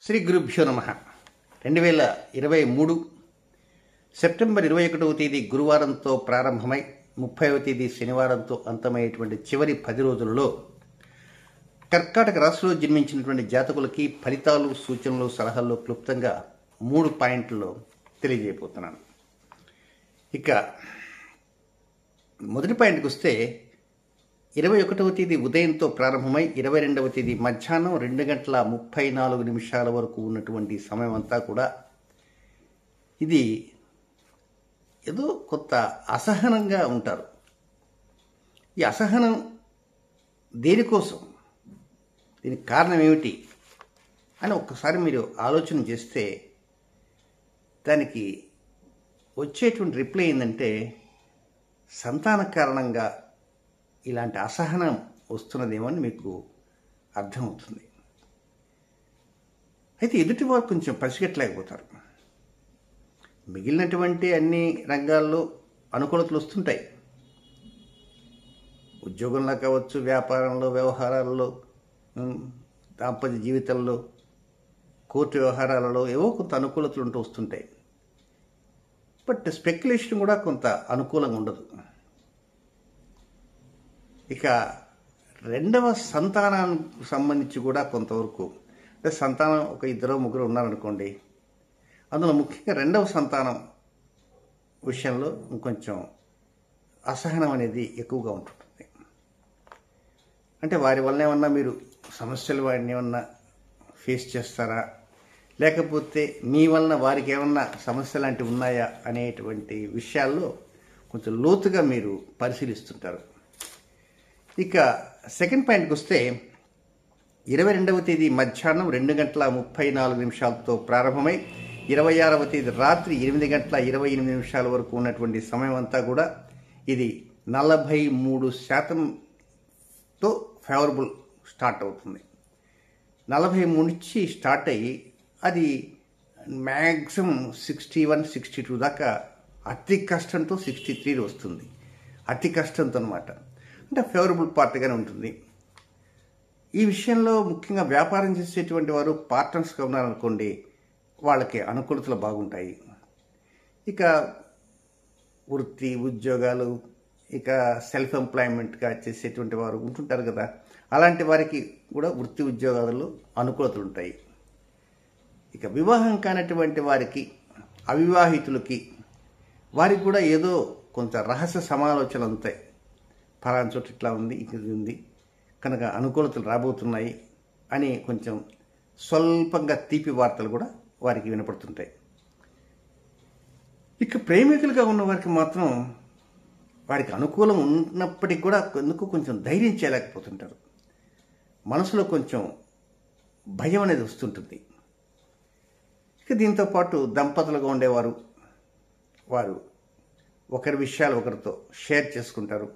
శ్రీ గురుభ్యో నమ రెండు వేల ఇరవై మూడు సెప్టెంబర్ ఇరవై ఒకటవ తేదీ గురువారంతో ప్రారంభమై ముప్పైవ తేదీ శనివారంతో అంతమయ్యేటువంటి చివరి పది రోజులలో కర్కాటక రాశిలో జన్మించినటువంటి జాతకులకి ఫలితాలు సూచనలు సలహాలు క్లుప్తంగా మూడు పాయింట్లలో తెలియజేయబోతున్నాను ఇక మొదటి పాయింట్కి వస్తే ఇరవై ఒకటవ తేదీ ఉదయంతో ప్రారంభమై ఇరవై రెండవ తేదీ మధ్యాహ్నం రెండు గంటల ముప్పై నాలుగు నిమిషాల వరకు ఉన్నటువంటి సమయం అంతా కూడా ఇది ఏదో కొత్త అసహనంగా ఉంటారు ఈ అసహనం దేనికోసం దీనికి కారణం ఏమిటి అని ఒక్కసారి మీరు ఆలోచన చేస్తే దానికి వచ్చేటువంటి రిప్లై ఏంటంటే సంతాన కారణంగా ఇలాంటి అసహనం వస్తున్నదేమో అని మీకు అర్థమవుతుంది అయితే ఎదుటివారు కొంచెం పసిగట్టలేకపోతారు మిగిలినటువంటి అన్ని రంగాల్లో అనుకూలతలు వస్తుంటాయి ఉద్యోగంలో కావచ్చు వ్యాపారంలో వ్యవహారాల్లో ఉమ్, దాంపత్య జీవితంలో కోర్టు వ్యవహారాలలో ఏవో కొంత అనుకూలతలు ఉంటూ వస్తుంటాయి బట్ స్పెక్యులేషన్ కూడా కొంత అనుకూలంగా ఉండదు ఇక రెండవ సంతానానికి సంబంధించి కూడా కొంతవరకు అంటే సంతానం ఒక ఇద్దరు ముగ్గురు ఉన్నారనుకోండి అందులో ముఖ్యంగా రెండవ సంతానం విషయంలో ఇంకొంచెం అసహనం అనేది ఎక్కువగా ఉంటుంటుంది అంటే వారి వల్ల ఏమన్నా మీరు సమస్యలు వారిని ఏమన్నా ఫేస్ చేస్తారా లేకపోతే మీ వలన వారికి ఏమన్నా సమస్య లాంటివి ఉన్నాయా అనేటువంటి విషయాల్లో కొంచెం లోతుగా మీరు పరిశీలిస్తుంటారు ఇక సెకండ్ పాయింట్కి వస్తే ఇరవై రెండవ తేదీ మధ్యాహ్నం రెండు గంటల ముప్పై నాలుగు నిమిషాలతో ప్రారంభమై ఇరవై ఆరవ తేదీ రాత్రి ఎనిమిది గంటల ఇరవై ఎనిమిది నిమిషాల వరకు ఉన్నటువంటి సమయం అంతా కూడా ఇది నలభై మూడు శాతంతో ఫేవరబుల్ స్టార్ట్ అవుతుంది నలభై మూడు నుంచి స్టార్ట్ అయ్యి అది maximum sixty one sixty two దాకా అతి కష్టంతో సిక్స్టీ త్రీ వస్తుంది అతి కష్టంతో అనమాట అంటే ఫేవరబుల్ పార్ట్గానే ఉంటుంది ఈ విషయంలో ముఖ్యంగా వ్యాపారం చేసేటువంటి వారు పార్ట్నర్స్గా ఉన్నారనుకోండి వాళ్ళకి అనుకూలతలు బాగుంటాయి ఇక వృత్తి ఉద్యోగాలు ఇక సెల్ఫ్ ఎంప్లాయ్మెంట్గా చేసేటువంటి వారు ఉంటుంటారు కదా అలాంటి వారికి కూడా వృత్తి ఉద్యోగాలలో అనుకూలతలు ఉంటాయి ఇక వివాహం కానటువంటి వారికి అవివాహితులకి వారికి కూడా ఏదో కొంత రహస్య సమాలోచనలు ఉంటాయి ఫలానా చోట ఇట్లా ఉంది ఇది ఉంది కనుక అనుకూలతలు రాబోతున్నాయి అని కొంచెం స్వల్పంగా తీపి వార్తలు కూడా వారికి వినపడుతుంటాయి ఇక ప్రేమికులుగా ఉన్న వారికి మాత్రం వారికి అనుకూలం ఉన్నప్పటికీ కూడా ఎందుకు కొంచెం ధైర్యం చేయలేకపోతుంటారు మనసులో కొంచెం భయం అనేది వస్తుంటుంది ఇక దీంతో పాటు దంపతులుగా ఉండేవారు వారు ఒకరి విషయాలు ఒకరితో షేర్ చేసుకుంటారు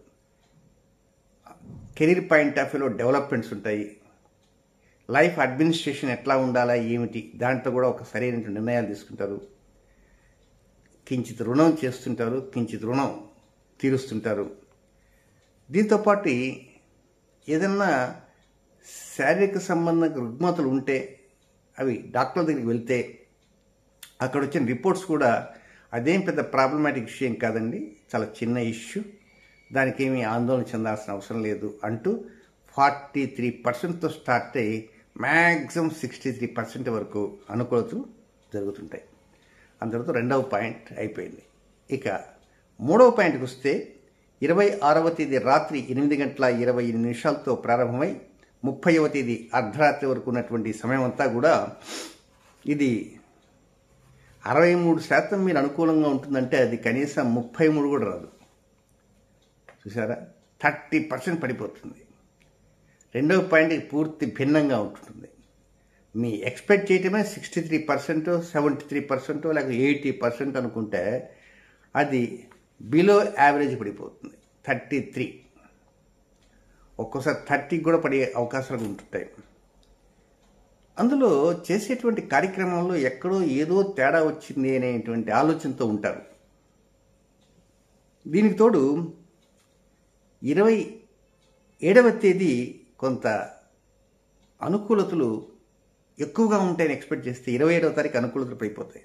కెరీర్ పాయింట్ ఆఫ్ వ్యూలో డెవలప్మెంట్స్ ఉంటాయి లైఫ్ అడ్మినిస్ట్రేషన్ ఎట్లా ఉండాలా ఏమిటి దాంట్లో కూడా ఒక సరైన నిర్ణయాలు తీసుకుంటారు కించిత్ రుణం చేస్తుంటారు కించిత్ రుణం తీరుస్తుంటారు దీంతోపాటు ఏదన్నా శారీరక సంబంధ రుగ్మతలు ఉంటే అవి డాక్టర్ దగ్గరికి వెళ్తే అక్కడ వచ్చిన రిపోర్ట్స్ కూడా అదేం పెద్ద ప్రాబ్లమాటిక్ విషయం కాదండి చాలా చిన్న ఇష్యూ దానికి ఏమీ ఆందోళన చెందాల్సిన అవసరం లేదు అంటూ ఫార్టీ త్రీ పర్సెంట్తో స్టార్ట్ అయ్యి మ్యాక్సిమం సిక్స్టీ త్రీ పర్సెంట్ వరకు అనుకూలతలు జరుగుతుంటాయి అందరితో రెండవ పాయింట్ అయిపోయింది ఇక మూడవ పాయింట్కి వస్తే ఇరవై ఆరవ తేదీ రాత్రి ఎనిమిది గంటల ఇరవై ఎనిమిది నిమిషాలతో ప్రారంభమై ముప్పైవ తేదీ అర్ధరాత్రి వరకు ఉన్నటువంటి సమయం అంతా కూడా ఇది అరవై మూడు శాతం మీరు అనుకూలంగా ఉంటుందంటే అది కనీసం ముప్పై మూడు కూడా రాదు చూసారా థర్టీ పర్సెంట్ పడిపోతుంది రెండవ పాయింట్ పూర్తి భిన్నంగా ఉంటుంది మీ ఎక్స్పెక్ట్ చేయటమే sixty three percent seventy three percent లేక ఎయిటీ పర్సెంట్ అనుకుంటే అది బిలో యావరేజ్ పడిపోతుంది థర్టీ త్రీ ఒక్కోసారి థర్టీకి కూడా పడే అవకాశాలు ఉంటుంటాయి అందులో చేసేటువంటి కార్యక్రమంలో ఎక్కడో ఏదో తేడా వచ్చింది అనేటువంటి ఆలోచనతో ఉంటారు దీనికి తోడు ఇరవై ఏడవ తేదీ కొంత అనుకూలతలు ఎక్కువగా ఉంటాయని ఎక్స్పెక్ట్ చేస్తే ఇరవై ఏడవ తారీఖు అనుకూలతలు పడిపోతాయి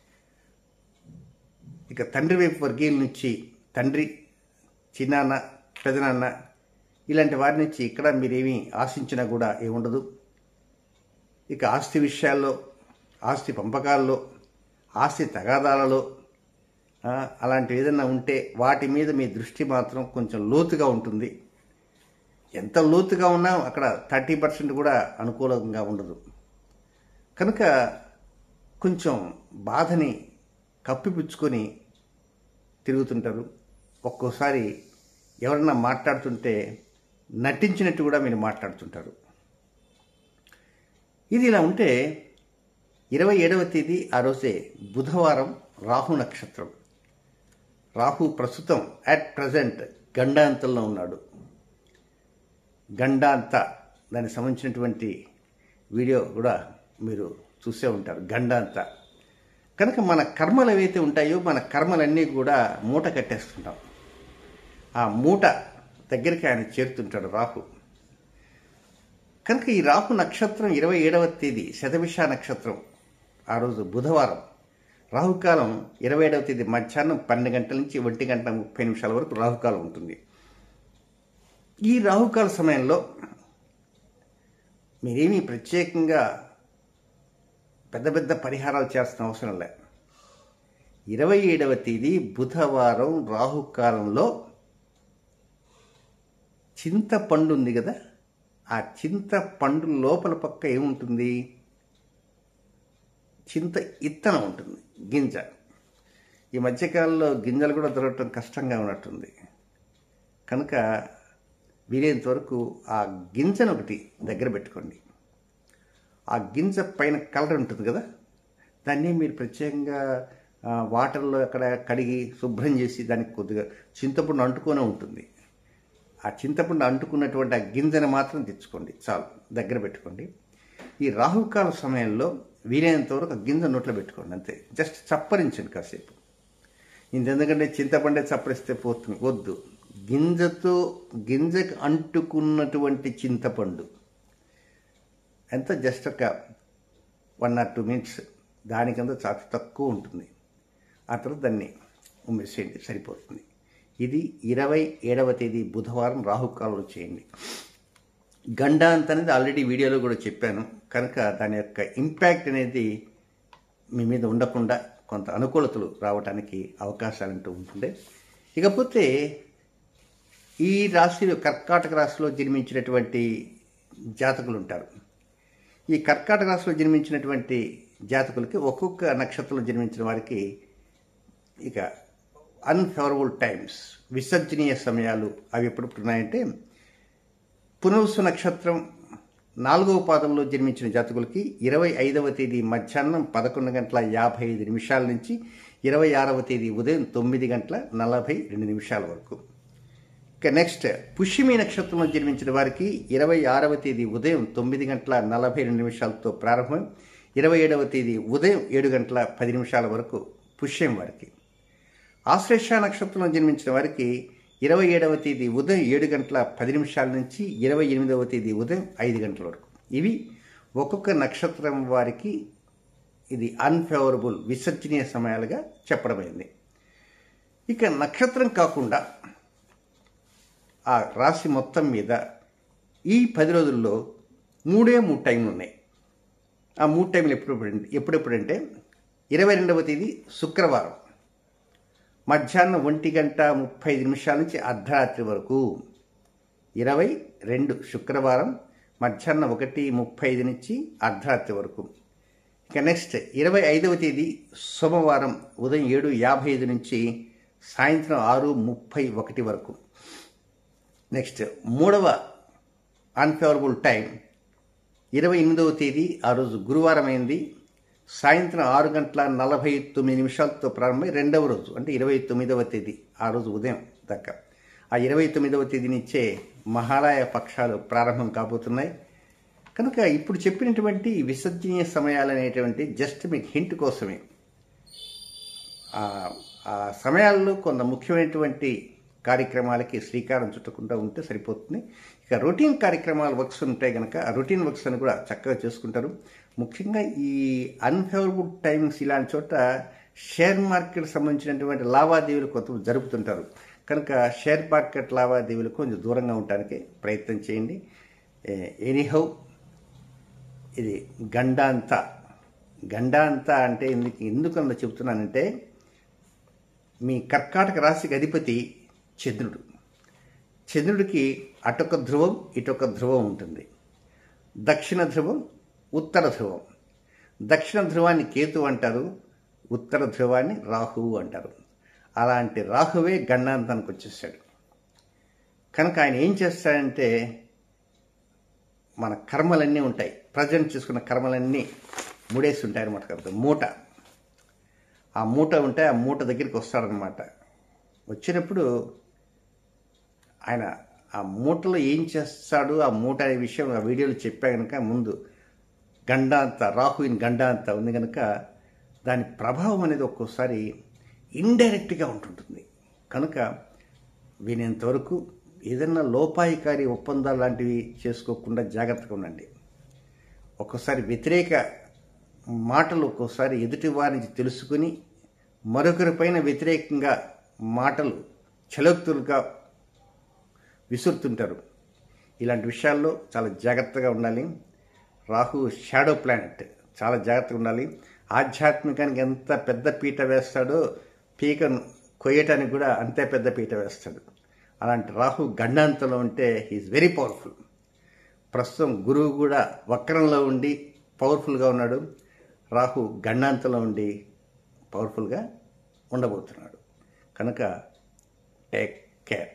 ఇక తండ్రి వైపు వర్గీయుల నుంచి తండ్రి చిన్నాన్న పెదనాన్న ఇలాంటి వారి నుంచి ఇక్కడ మీరేమీ ఆశించినా కూడా ఏముండదు ఇక ఆస్తి విషయాల్లో ఆస్తి పంపకాల్లో ఆస్తి తగాదాలలో ఆ, అలాంటివి ఏదైనా ఉంటే వాటి మీద మీ దృష్టి మాత్రం కొంచెం లోతుగా ఉంటుంది ఎంత లోతుగా ఉన్నా అక్కడ థర్టీ పర్సెంట్ కూడా అనుకూలంగా ఉండదు కనుక కొంచెం బాధని కప్పిపుచ్చుకొని తిరుగుతుంటారు ఒక్కోసారి ఎవరన్నా మాట్లాడుతుంటే నటించినట్టు కూడా మీరు మాట్లాడుతుంటారు ఇది ఇలా ఉంటే ఇరవై ఏడవ తేదీ ఆ రోజే బుధవారం రాహు నక్షత్రం రాహు ప్రస్తుతం అట్ ప్రజెంట్ గండాంతంలో ఉన్నాడు గండాంత దానికి సంబంధించినటువంటి వీడియో కూడా మీరు చూసే ఉంటారు గండాంత కనుక మన కర్మలు ఏవైతే ఉంటాయో మన కర్మలన్నీ కూడా మూట కట్టేస్తుంటాం ఆ మూట దగ్గరికి ఆయన చేరుతుంటాడు రాహు కనుక ఈ రాహు నక్షత్రం ఇరవై ఏడవ తేదీ శతభిష నక్షత్రం ఆ రోజు బుధవారం రాహుకాలం ఇరవై ఏడవ తేదీ మధ్యాహ్నం పన్నెండు గంటల నుంచి ఒంటి గంట ముప్పై నిమిషాల వరకు రాహుకాలం ఉంటుంది ఈ రాహుకాల సమయంలో మీరేమీ ప్రత్యేకంగా పెద్ద పెద్ద పరిహారాలు చేస్తున్న అవసరం లే ఇరవై ఏడవ తేదీ బుధవారం రాహుకాలంలో చింతపండు ఉంది కదా ఆ చింతపండు లోపల పక్క ఏముంటుంది చింత ఇత్తనం ఉంటుంది గింజ ఈ మధ్యకాలంలో గింజలు కూడా దొరకటం కష్టంగా ఉన్నట్టుంది కనుక వీలైనంత వరకు ఆ గింజను ఒకటి దగ్గర పెట్టుకోండి ఆ గింజ పైన కలర్ ఉంటుంది కదా దాన్ని మీరు ప్రత్యేకంగా ఆ, వాటర్లో అక్కడ కడిగి శుభ్రం చేసి దానికి కొద్దిగా చింతపండు అంటుకొనే ఉంటుంది ఆ చింతపండు అంటుకున్నటువంటి ఆ గింజను మాత్రం తెచ్చుకోండి చాలు దగ్గర పెట్టుకోండి ఈ రాహుకాల సమయంలో వీలైనంత వరకు ఆ గింజ నోట్లో పెట్టుకోండి అంతే జస్ట్ చప్పరించండి కాసేపు ఇంతెందుకంటే చింతపండే చప్పరిస్తే పోతుంది వద్దు గింజతో గింజకు అంటుకున్నటువంటి చింతపండు ఎంత జస్ట్ ఒక వన్ ఆర్ టూ మినిట్స్ దానికంత చాలా తక్కువ ఉంటుంది ఆ తర్వాత దాన్ని ఉమ్మేసేయండి సరిపోతుంది ఇది ఇరవై ఏడవ తేదీ బుధవారం రాహుకాలంలో చేయండి గండాంత్ అనేది ఆల్రెడీ వీడియోలో కూడా చెప్పాను కనుక దాని యొక్క ఇంపాక్ట్ అనేది మీ మీద ఉండకుండా కొంత అనుకూలతలు రావడానికి అవకాశాలంటూ ఉంటుండే ఇకపోతే ఈ రాశిలో కర్కాటక రాశిలో జన్మించినటువంటి జాతకులు ఉంటారు ఈ కర్కాటక రాశిలో జన్మించినటువంటి జాతకులకి ఒక్కొక్క నక్షత్రంలో జన్మించిన వారికి ఇక అన్ఫేవరబుల్ టైమ్స్ విసర్జనీయ సమయాలు అవి ఎప్పుడు ఉన్నాయంటే పునరుసు నక్షత్రం నాలుగవ పాదంలో జన్మించిన జాతకులకి ఇరవై ఐదవ తేదీ మధ్యాహ్నం పదకొండు గంటల యాభై ఐదు నిమిషాల నుంచి ఇరవై ఆరవ తేదీ ఉదయం తొమ్మిది గంటల నలభై రెండు నిమిషాల వరకు ఇక నెక్స్ట్ పుష్యమి నక్షత్రంలో జన్మించిన వారికి ఇరవై ఆరవ తేదీ ఉదయం తొమ్మిది గంటల నలభై రెండు నిమిషాలతో ప్రారంభం ఇరవై ఏడవ తేదీ ఉదయం ఏడు గంటల పది నిమిషాల వరకు పుష్యం వారికి ఆశ్లేష నక్షత్రంలో జన్మించిన వారికి ఇరవై ఏడవ తేదీ ఉదయం ఏడు గంటల పది నిమిషాల నుంచి ఇరవై ఎనిమిదవ తేదీ ఉదయం ఐదు గంటల వరకు ఇవి ఒక్కొక్క నక్షత్రం వారికి ఇది అన్ఫేవరబుల్ విసర్జనీయ సమయాలుగా చెప్పడమైంది ఇక నక్షత్రం కాకుండా ఆ రాశి మొత్తం మీద ఈ పది రోజుల్లో మూడే మూడు టైంలు ఉన్నాయి ఆ మూడు టైంలు ఎప్పుడెప్పుడు ఎప్పుడెప్పుడంటే ఇరవై రెండవ తేదీ శుక్రవారం మధ్యాహ్నం ఒంటి గంట ముప్పై ఐదు నిమిషాల నుంచి అర్ధరాత్రి వరకు ఇరవై రెండు శుక్రవారం మధ్యాహ్నం ఒకటి ముప్పై ఐదు నుంచి అర్ధరాత్రి వరకు ఇక నెక్స్ట్ ఇరవై ఐదవ తేదీ సోమవారం ఉదయం ఏడు యాభై ఐదు నుంచి సాయంత్రం ఆరు ముప్పై ఒకటి వరకు నెక్స్ట్ మూడవ అన్ఫేవరబుల్ టైం ఇరవై ఎనిమిదవ తేదీ ఆ రోజు గురువారం అయింది సాయంత్రం ఆరు గంటల నలభై తొమ్మిది నిమిషాలతో ప్రారంభమై రెండవ రోజు అంటే ఇరవై తొమ్మిదవ తేదీ ఆ రోజు ఉదయం దాకా ఆ ఇరవై తొమ్మిదవ తేదీ నుంచే మహాలయ పక్షాలు ప్రారంభం కాబోతున్నాయి కనుక ఇప్పుడు చెప్పినటువంటి విసర్జనీయ సమయాలు అనేటువంటి జస్ట్ మీకు హింట్ కోసమే ఆ- ఆ సమయాల్లో కొంత ముఖ్యమైనటువంటి కార్యక్రమాలకి శ్రీకారం చుట్టకుండా ఉంటే సరిపోతుంది ఇక రొటీన్ కార్యక్రమాలు వర్క్స్ ఉంటాయి కనుక ఆ రొటీన్ వర్క్స్ అని కూడా చక్కగా చేసుకుంటారు ముఖ్యంగా ఈ అన్ఫేవరబుల్ టైమ్స్ ఇలాంటి చోట షేర్ మార్కెట్ సంబంధించినటువంటి లావాదేవీలు కొంత జరుపుతుంటారు కనుక షేర్ మార్కెట్ లావాదేవీలు కొంచెం దూరంగా ఉండటానికి ప్రయత్నం చేయండి ఎనీహౌ ఇది గండాంత గండాంత అంటే ఎందుకు ఎందుకు అలా చెప్తున్నానంటే మీ కర్కాటక రాశికి అధిపతి చంద్రుడు చంద్రుడికి అటొక ధ్రువం ఇటొక ధ్రువం ఉంటుంది దక్షిణ ధ్రువం ఉత్తర ధ్రువం దక్షిణ ధ్రువాన్ని కేతు అంటారు ఉత్తర ధ్రువాన్ని రాహువు అంటారు అలాంటి రాహువే గండాంతానికి వచ్చేసాడు కనుక ఆయన ఏం చేస్తాడంటే మన కర్మలన్నీ ఉంటాయి ప్రజెంట్ చేసుకున్న కర్మలన్నీ ముడేసి ఉంటాయి అనమాట కదా మూట ఆ మూట ఉంటే ఆ మూట దగ్గరికి వస్తాడనమాట వచ్చినప్పుడు ఆయన ఆ మూటలో ఏం చేస్తాడు ఆ మూట అనే విషయం ఆ వీడియోలో చెప్పా కనుక ముందు గండాంత రాహువిన్ గండాంత ఉంది కనుక దాని ప్రభావం అనేది ఒక్కోసారి ఇండైరెక్ట్గా ఉంటుంటుంది కనుక వీనంతవరకు ఏదన్నా లోపాయికారి ఒప్పందాలు లాంటివి చేసుకోకుండా జాగ్రత్తగా ఉండండి ఒక్కోసారి వ్యతిరేక మాటలు ఒక్కోసారి ఎదుటి వారి నుంచి తెలుసుకుని మరొకరిపైన వ్యతిరేకంగా మాటలు చలోక్తులుగా విసురుతుంటారు ఇలాంటి విషయాల్లో చాలా జాగ్రత్తగా ఉండాలి రాహు షాడో ప్లానెట్ చాలా జాగ్రత్తగా ఉండాలి ఆధ్యాత్మికానికి ఎంత పెద్ద పీట వేస్తాడో పీకను కొయ్యటానికి కూడా అంతే పెద్ద పీట వేస్తాడు అలాంటి రాహు గండాంతంలో ఉంటే హీఈస్ వెరీ పవర్ఫుల్ ప్రస్తుతం గురువు కూడా వక్రంలో ఉండి పవర్ఫుల్గా ఉన్నాడు రాహు గండాంతంలో ఉండి పవర్ఫుల్గా ఉండబోతున్నాడు కనుక టేక్ కేర్